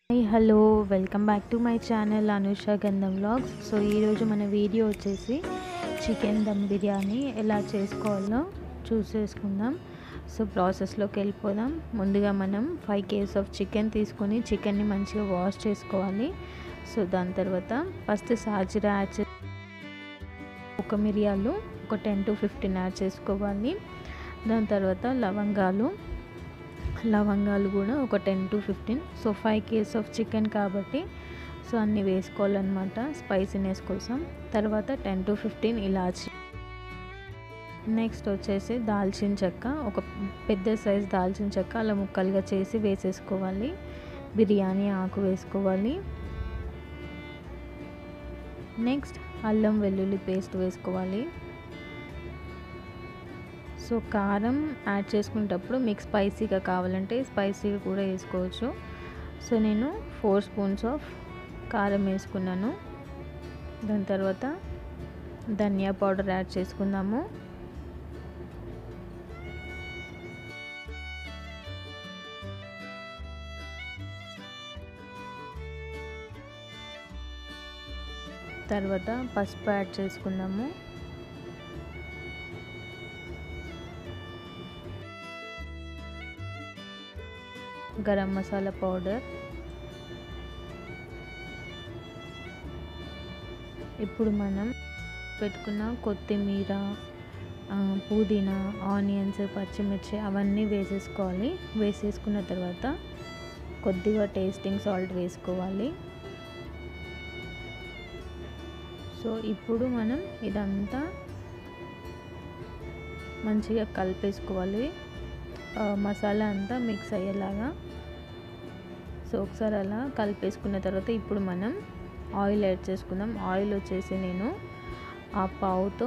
hi hello welcome back to my channel Anusha Gandham vlogs so ఈరోజు మన video వచ్చేసి chicken dum biryani ఎలా చేసుకోవాలో చూసేసుకుందాం సో ప్రాసెస్లోకి వెళ్ళిపోదాం ముందుగా మనం ఫైవ్ కేజీస్ ఆఫ్ చికెన్ తీసుకొని చికెన్ని మంచిగా వాష్ చేసుకోవాలి సో దాని తర్వాత ఫస్ట్ సాజీరా యాడ్ చే ఒక మిరియాలు ఒక టెన్ టు ఫిఫ్టీన్ యాడ్ చేసుకోవాలి దాని తర్వాత లవంగాలు లవంగాలు కూడా ఒక ten to fifteen so five kgs of chicken కాబట్టి సో అన్నీ వేసుకోవాలన్నమాట స్పైసీనెస్ కోసం తర్వాత టెన్ టు ఫిఫ్టీన్ ఇలాచి నెక్స్ట్ వచ్చేసి దాల్చిన చెక్క ఒక పెద్ద సైజ్ దాల్చిన చెక్క అలా ముక్కలుగా చేసి వేసేసుకోవాలి బిర్యానీ ఆకు వేసుకోవాలి నెక్స్ట్ అల్లం వెల్లుల్లి పేస్ట్ వేసుకోవాలి సో కారం యాడ్ చేసుకునేటప్పుడు మీకు స్పైసీగా కావాలంటే స్పైసీగా కూడా వేసుకోవచ్చు సో నేను ఫోర్ స్పూన్స్ ఆఫ్ కారం వేసుకున్నాను దాని తర్వాత ధనియా పౌడర్ యాడ్ చేసుకుందాము తర్వాత పసుపు యాడ్ చేసుకుందాము గరం మసాలా పౌడర్ ఇప్పుడు మనం పెట్టుకున్న కొత్తిమీర పుదీనా ఆనియన్స్ పచ్చిమిర్చి అవన్నీ వేసేసుకోవాలి వేసేసుకున్న తర్వాత కొద్దిగా టేస్టింగ్ సాల్ట్ వేసుకోవాలి సో ఇప్పుడు మనం ఇదంతా మంచిగా కలిపేసుకోవాలి మసాలా అంతా మిక్స్ అయ్యేలాగా సో ఒకసారి అలా కలిపేసుకున్న తర్వాత ఇప్పుడు మనం ఆయిల్ యాడ్ చేసుకుందాం ఆయిల్ వచ్చేసి నేను ఆ పావుతో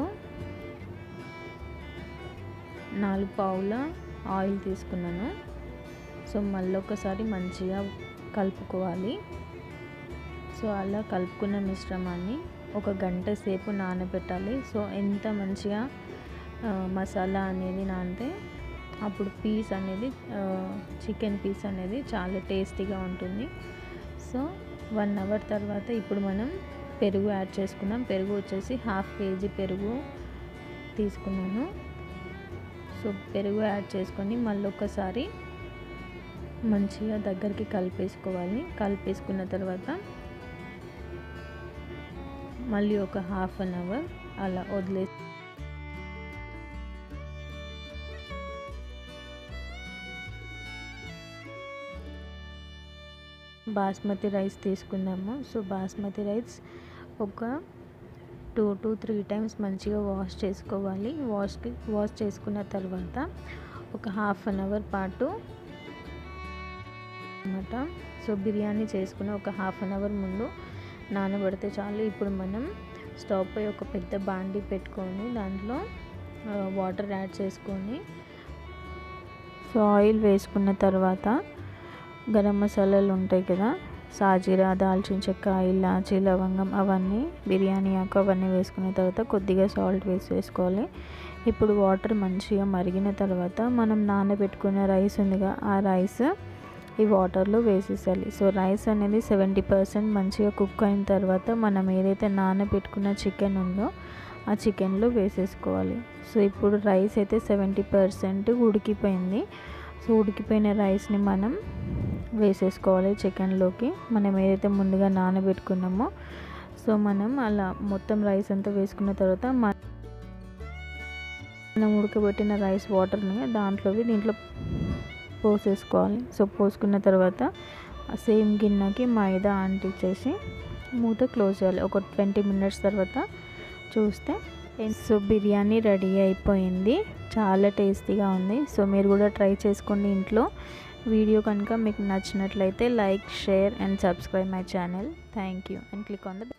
నాలుగు పావుల ఆయిల్ తీసుకున్నాను సో మళ్ళీ ఒకసారి మంచిగా కలుపుకోవాలి సో అలా కలుపుకున్న మిశ్రమాన్ని ఒక గంట సేపు నానబెట్టాలి సో ఎంత మంచిగా మసాలా అనేది నానితే అప్పుడు పీస్ అనేది చికెన్ పీస్ అనేది చాలా టేస్టీగా ఉంటుంది సో వన్ అవర్ తర్వాత ఇప్పుడు మనం పెరుగు యాడ్ చేసుకున్నాం పెరుగు వచ్చేసి హాఫ్ కేజీ పెరుగు తీసుకున్నాను సో పెరుగు యాడ్ చేసుకొని మళ్ళీ ఒకసారి మంచిగా దగ్గరికి కలిపేసుకోవాలి కలిపేసుకున్న తర్వాత మళ్ళీ ఒక హాఫ్ అన్ అవర్ అలా వదిలే బాస్మతి రైస్ తీసుకుందాము సో బాస్మతి రైస్ ఒక టూ టు త్రీ టైమ్స్ మంచిగా వాష్ చేసుకోవాలి వాష్కి వాష్ చేసుకున్న తర్వాత ఒక హాఫ్ అన్ అవర్ పాటు అనమాట సో బిర్యానీ చేసుకున్న ఒక హాఫ్ అన్ అవర్ ముందు నానబడితే చాలు ఇప్పుడు మనం స్టవ్ పై ఒక పెద్ద బాండి పెట్టుకొని దాంట్లో వాటర్ యాడ్ చేసుకొని సో ఆయిల్ వేసుకున్న తర్వాత గరం మసాలాలు ఉంటాయి కదా సాజీరా దాల్చిన చెక్క ఇలాచి లవంగం అవన్నీ బిర్యానీ ఆకు అవన్నీ వేసుకున్న తర్వాత కొద్దిగా సాల్ట్ వేసి వేసుకోవాలి ఇప్పుడు వాటర్ మంచిగా మరిగిన తర్వాత మనం నానబెట్టుకున్న రైస్ ఉందిగా ఆ రైస్ ఈ వాటర్లో వేసేసాలి సో రైస్ అనేది సెవెంటీ పర్సెంట్ మంచిగా కుక్ అయిన తర్వాత మనం ఏదైతే నానబెట్టుకున్న చికెన్ ఉందో ఆ చికెన్లో వేసేసుకోవాలి సో ఇప్పుడు రైస్ అయితే సెవెంటీ పర్సెంట్ ఉడికిపోయింది సో ఉడికిపోయిన రైస్ని మనం వేసేసుకోవాలి చికెన్లోకి మనం ఏదైతే ముందుగా నానబెట్టుకున్నామో సో మనం అలా మొత్తం రైస్ అంతా వేసుకున్న తర్వాత మనం ఉడకబెట్టిన రైస్ వాటర్ని దాంట్లోకి దీంట్లో పోసేసుకోవాలి సో పోసుకున్న తర్వాత సేమ్ గిన్నెకి మైదా అంటించేసి మూత క్లోజ్ చేయాలి ఒక ట్వంటీ మినిట్స్ తర్వాత చూస్తే సో బిర్యానీ రెడీ అయిపోయింది చాలా టేస్టీగా ఉంది సో మీరు కూడా ట్రై చేసుకోండి ఇంట్లో వీడియో కనుక మీకు నచ్చినట్లయితే like share and subscribe my channel thank you and click on the